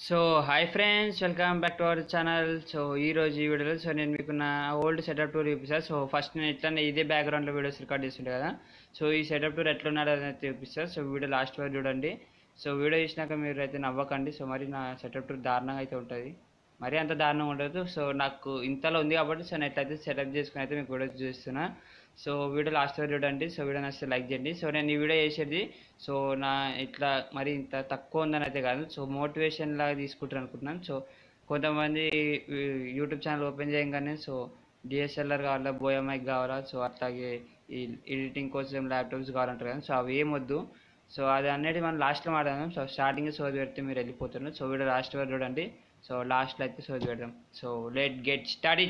so hi friends welcome back to our channel so ఈ రోజు ఈ వీడియోలో సో నేను మీకు నా ఓల్డ్ సెటప్ టూర్ చూపిస్తాను సో ఫస్ట్ నేను ఇట్లానే ఇదే బ్యాక్గ్రౌండ్లో వీడియోస్ రికార్డ్ చేస్తుంటే కదా సో ఈ సెటప్ టూర్ ఎట్లా ఉన్నాడో అనేది చూపిస్తాను సో వీడియో లాస్ట్ వరకు చూడండి సో వీడియో చూసినాక మీరు అయితే నవ్వకండి సో మరి నా సెటప్ టూర్ దారుణంగా అయితే ఉంటుంది మరి అంత దారుణంగా ఉండదు సో నాకు ఇంతలో ఉంది కాబట్టి సో నేను ఎట్లయితే సెటప్ చేసుకుని అయితే మీకు వీడియో చూస్తున్నా సో వీడియో లాస్ట్ వరకు చూడండి సో వీడియో నచ్చితే లైక్ చేయండి సో నేను ఈ వీడియో చేసేది సో నా ఇట్లా మరి ఇంత తక్కువ ఉందని అయితే కాదు సో మోటివేషన్ లాగా తీసుకుంటారు అనుకుంటున్నాను సో కొంతమంది యూట్యూబ్ ఛానల్ ఓపెన్ చేయగానే సో డిఎస్ఎల్ఆర్ కావాలా బోయా మైక్ కావాలా సో అట్లాగే ఈ ఎడిటింగ్ కోసం ల్యాప్టాప్స్ కావాలంటారు కదా సో అవి ఏమొద్దు సో అది అనేది మనం లాస్ట్లో మాట్లాడదాం సో స్టార్టింగ్ సోది పెడితే మీరు వెళ్ళిపోతున్నారు సో వీడియో లాస్ట్ వరకు చూడండి సో లాస్ట్లో అయితే సోది పెడదాం so let get start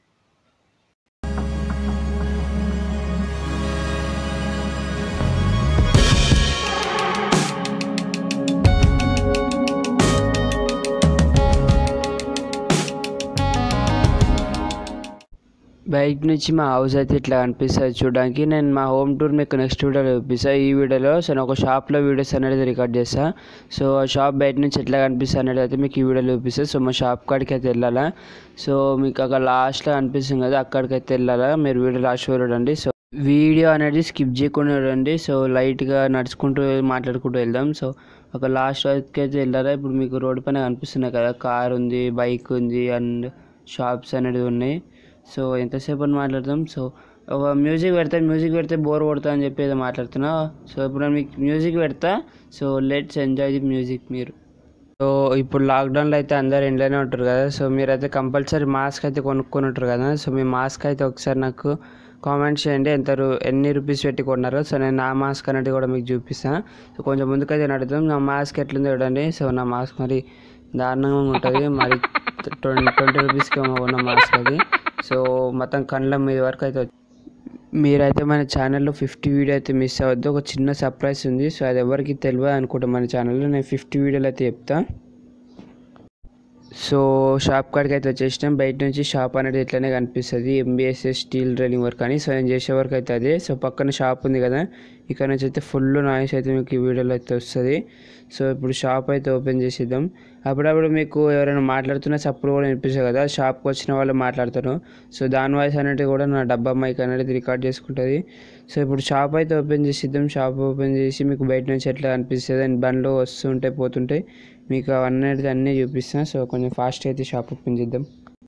bike నుంచి మా హౌస్ అయితే ఇట్లా కనిపిస్తుంది చూడడానికి నేను మా హోమ్ టూర్ మీకు నెక్స్ట్ వీడియోలో చూపిస్తాను ఈ వీడియోలో సో నేను ఒక షాప్లో వీడియోస్ అనేది రికార్డ్ చేస్తా సో ఆ షాప్ బయట నుంచి ఎట్లా కనిపిస్తుంది అనేది అయితే మీకు ఈ వీడియోలో చూపిస్తాను సో మా షాప్ కాడికి అయితే వెళ్ళాలా సో మీకు అక్కడ లాస్ట్లో కనిపిస్తుంది కదా అక్కడికి అయితే వెళ్ళాలా మీరు వీడియో లాస్ట్ చూడండి సో వీడియో అనేది స్కిప్ చేయకుండా చూడండి సో లైట్గా నడుచుకుంటూ మాట్లాడుకుంటూ వెళ్దాం సో ఒక లాస్ట్ వరకు అయితే వెళ్ళారా ఇప్పుడు మీకు రోడ్డు పైన కనిపిస్తున్నాయి కదా కార్ ఉంది బైక్ ఉంది అండ్ షాప్స్ అనేది ఉన్నాయి సో ఎంతసేపు అని మాట్లాడతాం సో ఒక మ్యూజిక్ పెడితే మ్యూజిక్ పెడితే బోర్ కొడతా అని చెప్పి ఏదో మాట్లాడుతున్నా సో ఇప్పుడు నేను మీకు మ్యూజిక్ పెడతా so let's enjoy the music మీరు సో ఇప్పుడు లాక్డౌన్లో అయితే అందరు ఇంట్లోనే ఉంటారు కదా సో మీరైతే కంపల్సరీ మాస్క్ అయితే కొనుక్కొని ఉంటారు కదా సో మీ మాస్క్ అయితే ఒకసారి నాకు కామెంట్ చేయండి ఎంత రూ- ఎన్ని రూపీస్ పెట్టి కొన్నారో సో నేను నా మాస్క్ అనేది కూడా మీకు చూపిస్తాను సో కొంచెం ముందుకైతే నడుద్దాం నా మాస్క్ ఎట్లుందో చూడండి సో నా మాస్క్ మరి దారుణంగా ఉంటుంది మరి ట్వంటీ ట్వంటీ రూపీస్కి ఉన్న మాస్క్ అది సో మొత్తం కళ్ళ మీద వరకు అయితే వచ్చి- మీరైతే మన ఛానల్లో ఫిఫ్టీ వీడియో అయితే మిస్ అవ్వద్దు ఒక చిన్న సర్ప్రైజ్ ఉంది సో అది ఎవరికి తెలియదు అనుకుంటా మన ఛానల్లో నేను ఫిఫ్టీ వీడియోలు అయితే చెప్తా సో షాప్ కాడికి అయితే వచ్చేసినాం బయట నుంచి షాప్ అనేది ఇట్లనే కనిపిస్తుంది ఎంబీఎస్ఎస్ స్టీల్ డ్రైలింగ్ వర్క్ అని సో నేను చేసే వర్క్ అయితే అదే సో పక్కన షాప్ ఉంది కదా ఇక్కడ నుంచి అయితే ఫుల్ నాయిస్ అయితే మీకు ఈ వీడియోలో అయితే వస్తుంది సో ఇప్పుడు షాప్ అయితే ఓపెన్ చేసిద్దాం అప్పుడప్పుడు మీకు ఎవరైనా మాట్లాడుతున్న చప్పుడు కూడా వినిపిస్తుంది కదా షాప్కి వచ్చిన వాళ్ళు మాట్లాడతారు సో దాని వాయిస్ అనేది కూడా నా డబ్బా మైక్ అనేది రికార్డ్ చేసుకుంటుంది సో ఇప్పుడు షాప్ అయితే ఓపెన్ చేసిద్దాం షాప్ ఓపెన్ చేసి మీకు బయట నుంచి ఎట్లా అనిపిస్తుంది అండ్ బండ్లు వస్తుంటాయి పోతుంటాయి మీకు అవన్నీ అన్నీ చూపిస్తాను సో కొంచెం ఫాస్ట్ అయితే షాప్ ఓపెన్ చేద్దాం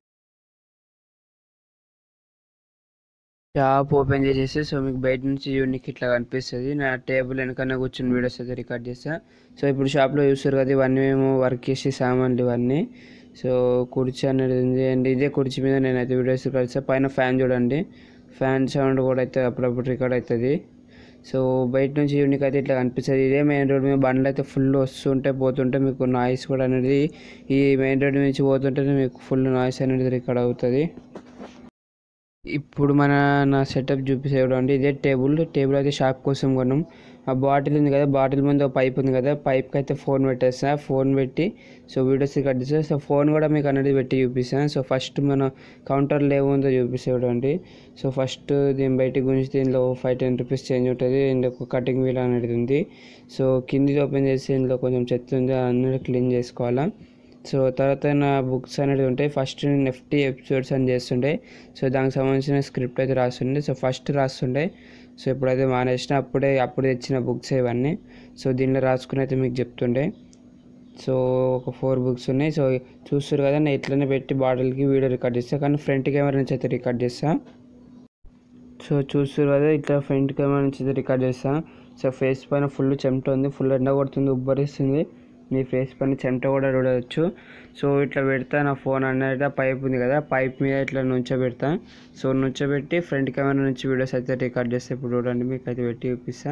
షాప్ ఓపెన్ చేసేసి సో మీకు బయట నుంచి యూనిక్ ఇట్లా కనిపిస్తుంది నా టేబుల్ వెనకనే కూర్చొని వీడియోస్ అయితే రికార్డ్ చేస్తా సో ఇప్పుడు షాప్లో చూస్తారు కదా ఇవన్నీ మేము వర్క్ చేసే సామాన్లు ఇవన్నీ సో కుర్చీ అనేది ఉంది అండ్ ఇదే కుర్చీ మీద నేనైతే వీడియోస్ రికార్డ్ చేస్తాను పైన ఫ్యాన్ చూడండి ఫ్యాన్ సౌండ్ కూడా అయితే అప్పుడప్పుడు రికార్డ్ అవుతుంది సో బయట నుంచి యూనిక్ అయితే ఇట్లా కనిపిస్తుంది ఇదే మెయిన్ రోడ్ మీద బండ్లు అయితే ఫుల్ వస్తుంటే పోతుంటే మీకు నాయిస్ కూడా అనేది ఈ మెయిన్ రోడ్ నుంచి పోతుంటే మీకు ఫుల్ నాయిస్ అనేది రికార్డ్ అవుతుంది ఇప్పుడు మన నా సెటప్ చూపిసేవాడు ఇదే టేబుల్ టేబుల్ అయితే షాప్ కోసం కొన్నాం ఆ బాటిల్ ఉంది కదా బాటిల్ ముందు ఒక పైప్ ఉంది కదా పైప్కి అయితే ఫోన్ పెట్టేస్తా ఫోన్ పెట్టి సో వీడియోస్ రికార్డ్ చేస్తా సో ఫోన్ కూడా మీకు అనేది పెట్టి చూపిస్తాను సో ఫస్ట్ మన కౌంటర్లో ఏముందో చూపిసేవాడు అండి సో ఫస్ట్ దీని బయటికి గురించి దీనిలో ఫైవ్ టెన్ రూపీస్ చేంజ్ ఉంటుంది అండ్ ఒక కటింగ్ వీల్ అనేది ఉంది సో కింది ఓపెన్ చేసి ఇందులో కొంచెం చెత్త ఉంది అన్నీ క్లీన్ చేసుకోవాలా సో తర్వాత నా బుక్స్ అనేది ఉంటాయి ఫస్ట్ నేను ఎఫ్టీ ఎపిసోడ్స్ అని చేస్తుండే సో దానికి సంబంధించిన స్క్రిప్ట్ అయితే రాస్తుండే సో ఫస్ట్ రాస్తుండే సో ఇప్పుడైతే మానేసిన అప్పుడే అప్పుడు తెచ్చిన బుక్స్ ఇవన్నీ సో దీనిలో రాసుకుని అయితే మీకు చెప్తుండే సో ఒక ఫోర్ బుక్స్ ఉన్నాయి సో చూస్తారు కదా నేను ఇట్లనే పెట్టి బాటిల్కి వీడియో రికార్డ్ చేస్తాను కానీ ఫ్రంట్ కెమెరా నుంచి అయితే రికార్డ్ చేస్తాను సో చూస్తారు కదా ఇట్లా ఫ్రంట్ కెమెరా నుంచి అయితే రికార్డ్ చేస్తాను సో ఫేస్ పైన ఫుల్ చెమట ఉంది ఫుల్ ఎండ కొడుతుంది ఉబ్బరిస్తుంది మీ ఫేస్ పైన చెమట కూడా చూడవచ్చు సో ఇట్లా పెడతా నా ఫోన్ అనేది పైప్ ఉంది కదా పైప్ మీద ఇట్లా నుంచోబెడతా సో నుంచోబెట్టి ఫ్రంట్ కెమెరా నుంచి వీడియోస్ అయితే రికార్డ్ చేస్తే ఇప్పుడు చూడండి మీకు అయితే పెట్టి చూపిస్తా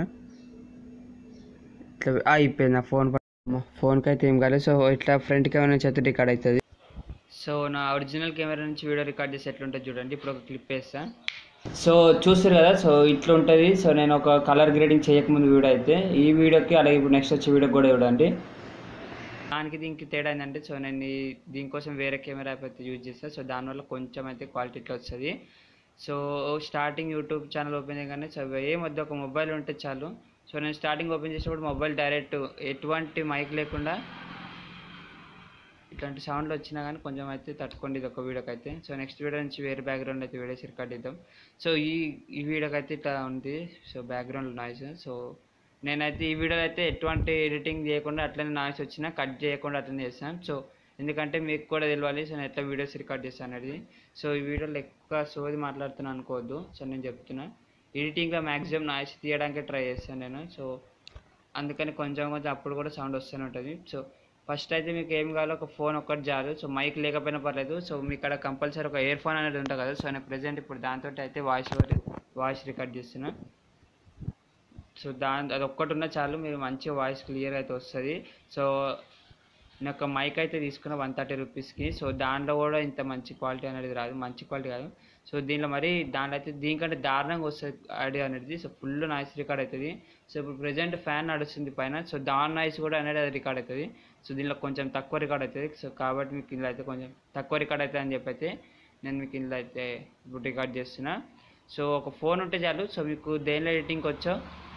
ఇట్లా ఆ, అయిపోయింది నా ఫోన్ ఫోన్కి అయితే ఏం కాలేదు సో ఇట్లా ఫ్రంట్ కెమెరా నుంచి అయితే రికార్డ్ అవుతుంది సో నా ఒరిజినల్ కెమెరా నుంచి వీడియో రికార్డ్ చేసి ఎట్లుంటుంది చూడండి ఇప్పుడు ఒక క్లిప్ వేస్తా సో చూస్తారు కదా సో ఇట్లా ఉంటుంది సో నేను ఒక కలర్ గ్రేడింగ్ చేయకముందు వీడియో అయితే ఈ వీడియోకి అలాగే ఇప్పుడు నెక్స్ట్ వచ్చే వీడియో కూడా చూడండి దానికి దీనికి తేడా ఏంటంటే సో నేను ఈ- దీనికోసం వేరే కెమెరా యాప్ అయితే యూజ్ చేస్తాను సో దానివల్ల కొంచెం అయితే క్వాలిటీ ఇట్లా వస్తుంది so starting YouTube channel open చేయగానే సో ఏం వద్దు ఒక మొబైల్ ఉంటే చాలు సో నేను స్టార్టింగ్ ఓపెన్ చేసినప్పుడు మొబైల్ డైరెక్ట్ ఎటువంటి మైక్ లేకుండా ఇట్లాంటి సౌండ్లు వచ్చినా కానీ కొంచెం అయితే తట్టుకోండి ఇది ఒక వీడియోకి అయితే సో నెక్స్ట్ వీడియో నుంచి వేరే బ్యాక్గ్రౌండ్ అయితే వీడియోస్ రికార్డ్ చేద్దాం సో ఈ ఈ వీడియోకి అయితే ఇట్లా ఉంది సో బ్యాక్గ్రౌండ్ నాయిస్ సో నేనైతే ఈ వీడియోలో అయితే ఎటువంటి ఎడిటింగ్ చేయకుండా అట్లనే నాయిస్ వచ్చినా కట్ చేయకుండా అట్లనే చేస్తాను సో ఎందుకంటే మీకు కూడా తెలియాలి సో నేను ఎట్లా వీడియోస్ రికార్డ్ చేస్తాను అనేది సో ఈ వీడియోలో ఎక్కువ సోది మాట్లాడుతున్నాను అనుకోవద్దు సో నేను చెప్తున్నా ఎడిటింగ్లో మ్యాక్సిమం నాయిస్ తీయడానికి ట్రై చేస్తాను నేను సో అందుకని కొంచెం కొంచెం అప్పుడు కూడా సౌండ్ వస్తూనే ఉంటుంది సో ఫస్ట్ అయితే మీకు ఏం కావాలో ఒక ఫోన్ ఒక్కటి చాలు సో మైక్ లేకపోయినా పర్లేదు సో మీ ఇక్కడ కంపల్సరీ ఒక ఇయర్ ఫోన్ అనేది ఉంటుంది కదా సో నేను ప్రజెంట్ ఇప్పుడు దాంతో అయితే వాయిస్ ఓవర్ వాయిస్ రికార్డ్ చేస్తున్నా సో దాని అది ఒక్కటి ఉన్న చాలు మీరు మంచిగా వాయిస్ క్లియర్ అయితే వస్తుంది సో నేను ఒక మైక్ అయితే తీసుకున్న వన్ థర్టీ రూపీస్కి సో దాంట్లో కూడా ఇంత మంచి క్వాలిటీ అనేది రాదు మంచి క్వాలిటీ కాదు సో దీనిలో మరి దాంట్లో అయితే దీనికంటే దారుణంగా వస్తుంది ఆడియో అనేది సో ఫుల్ నాయిస్ రికార్డ్ అవుతుంది సో ఇప్పుడు ప్రజెంట్ ఫ్యాన్ నడుస్తుంది పైన సో దాని నాయిస్ కూడా అనేది అది రికార్డ్ అవుతుంది సో దీనిలో కొంచెం తక్కువ రికార్డ్ అవుతుంది సో కాబట్టి మీకు ఇందులో అయితే కొంచెం తక్కువ రికార్డ్ అవుతుంది అని చెప్పి అయితే నేను మీకు ఇందులో అయితే ఇప్పుడు రికార్డ్ చేస్తున్నా సో ఒక ఫోన్ ఉంటే చాలు సో మీకు దేనిలో ఎడిటింగ్ వచ్చో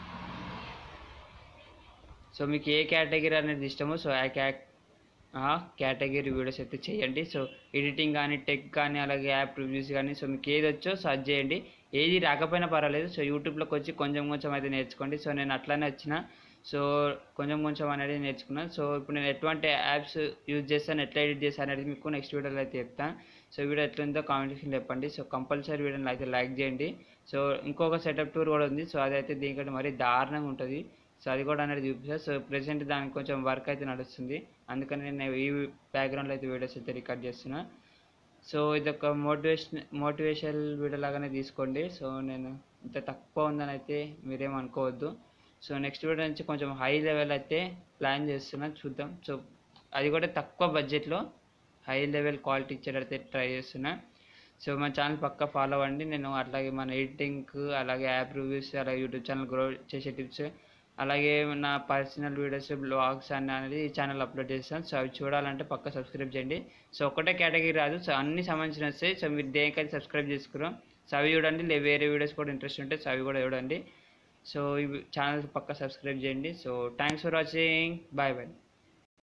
సో మీకు ఏ కేటగిరీ అనేది ఇష్టమో సో ఆ క్యా కేటగిరీ వీడియోస్ అయితే చేయండి సో ఎడిటింగ్ కానీ టెక్ కానీ అలాగే యాప్ రివ్యూస్ కానీ సో మీకు ఏది వచ్చో సర్చ్ చేయండి ఏది రాకపోయినా పర్వాలేదు సో యూట్యూబ్లోకి వచ్చి కొంచెం కొంచెం అయితే నేర్చుకోండి సో నేను అట్లానే వచ్చిన సో కొంచెం కొంచెం అనేది నేర్చుకున్నాను సో ఇప్పుడు నేను ఎటువంటి యాప్స్ యూజ్ చేస్తాను ఎట్లా ఎడిట్ చేస్తాను అనేది మీకు నెక్స్ట్ వీడియోలో అయితే చెప్తాను సో వీడియో ఎట్లుందో కామెంట్ సెక్షన్ చెప్పండి సో కంపల్సరీ వీడియోని అయితే లైక్ చేయండి సో ఇంకొక సెటప్ టూర్ కూడా ఉంది సో అదైతే దీనికంటే మరీ దారుణంగా ఉంటుంది సో అది కూడా అనేది చూపిస్తా సో ప్రెసెంట్ దానికి కొంచెం వర్క్ అయితే నడుస్తుంది అందుకని నేను ఈ బ్యాక్గ్రౌండ్లో అయితే వీడియోస్ అయితే రికార్డ్ చేస్తున్నా సో ఇది ఒక మోటివేషన్ మోటివేషన్ వీడియో లాగానే తీసుకోండి సో నేను ఇంత తక్కువ ఉందని అయితే మీరేం అనుకోవద్దు సో నెక్స్ట్ వీడియో నుంచి కొంచెం హై లెవెల్ అయితే ప్లాన్ చేస్తున్నా చూద్దాం సో అది కూడా తక్కువ బడ్జెట్లో హై లెవెల్ క్వాలిటీ ఇచ్చేటైతే ట్రై చేస్తున్నా సో మన ఛానల్ పక్కా ఫాలో అవ్వండి నేను అట్లాగే మన ఎడిటింగ్ అలాగే యాప్ రివ్యూస్ అలాగే యూట్యూబ్ ఛానల్ గ్రో చేసే టిప్స్ అలాగే నా పర్సనల్ వీడియోస్ బ్లాగ్స్ అన్ని అనేది ఈ ఛానల్ అప్లోడ్ చేస్తాను సో అవి చూడాలంటే పక్క సబ్స్క్రైబ్ చేయండి సో ఒకటే కేటగిరీ రాదు సో అన్ని సంబంధించిన వస్తాయి సో మీరు దేనికైతే సబ్స్క్రైబ్ చేసుకున్నాం సో అవి చూడండి లే వేరే వీడియోస్ కూడా ఇంట్రెస్ట్ ఉంటే సో అవి కూడా చూడండి సో ఈ ఛానల్ పక్క సబ్స్క్రైబ్ చేయండి so thanks for watching bye bye